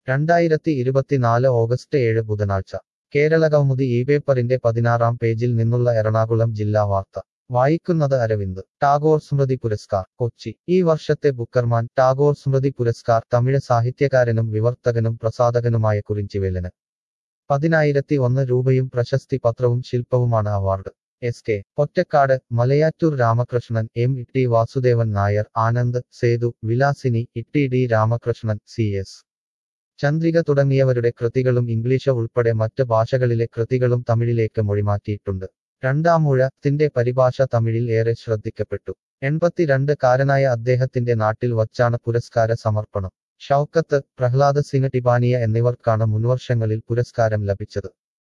രണ്ടായിരത്തി ഇരുപത്തിനാല് ഓഗസ്റ്റ് ഏഴ് ബുധനാഴ്ച കേരളകൗമുദി ഈ പേപ്പറിന്റെ പതിനാറാം പേജിൽ നിന്നുള്ള എറണാകുളം ജില്ലാ വാർത്ത വായിക്കുന്നത് അരവിന്ദ് ടാഗോർ സ്മൃതി പുരസ്കാർ കൊച്ചി ഈ വർഷത്തെ ബുക്കർമാൻ ടാഗോർ സ്മൃതി പുരസ്കാർ തമിഴ് സാഹിത്യകാരനും വിവർത്തകനും പ്രസാധകനുമായ കുറിഞ്ചിവേലന് പതിനായിരത്തി ഒന്ന് രൂപയും പ്രശസ്തി പത്രവും ശില്പവുമാണ് award S K Pottekkatt Malayattoor Ramakrishnan M T Vasudevan Nair Anand Sethu Vilasini T D Ramakrishnan C S Chandrika തുടങ്ങിയവരുടെ കൃതികളും ഇംഗ്ലീഷ് ഉൾപ്പെടെ മറ്റ് ഭാഷകളിലെ കൃതികളും തമിഴിലേക്ക് മൊഴിമാറ്റിയിട്ടുണ്ട് രണ്ടാമൂഴത്തിന്റെ പരിഭാഷ തമിഴിൽ ഏറെ ശ്രദ്ധിക്കപ്പെട്ടു എൺപത്തിരണ്ട് കാരനായ അദ്ദേഹത്തിന്റെ നാട്ടിൽ വച്ചാണ് പുരസ്കാര സമർപ്പണം ഷൌക്കത്ത് പ്രഹ്ലാദ് സിംഗ് ടിബാനിയ എന്നിവർക്കാണ് മുൻവർഷങ്ങളിൽ പുരസ്കാരം ലഭിച്ചത്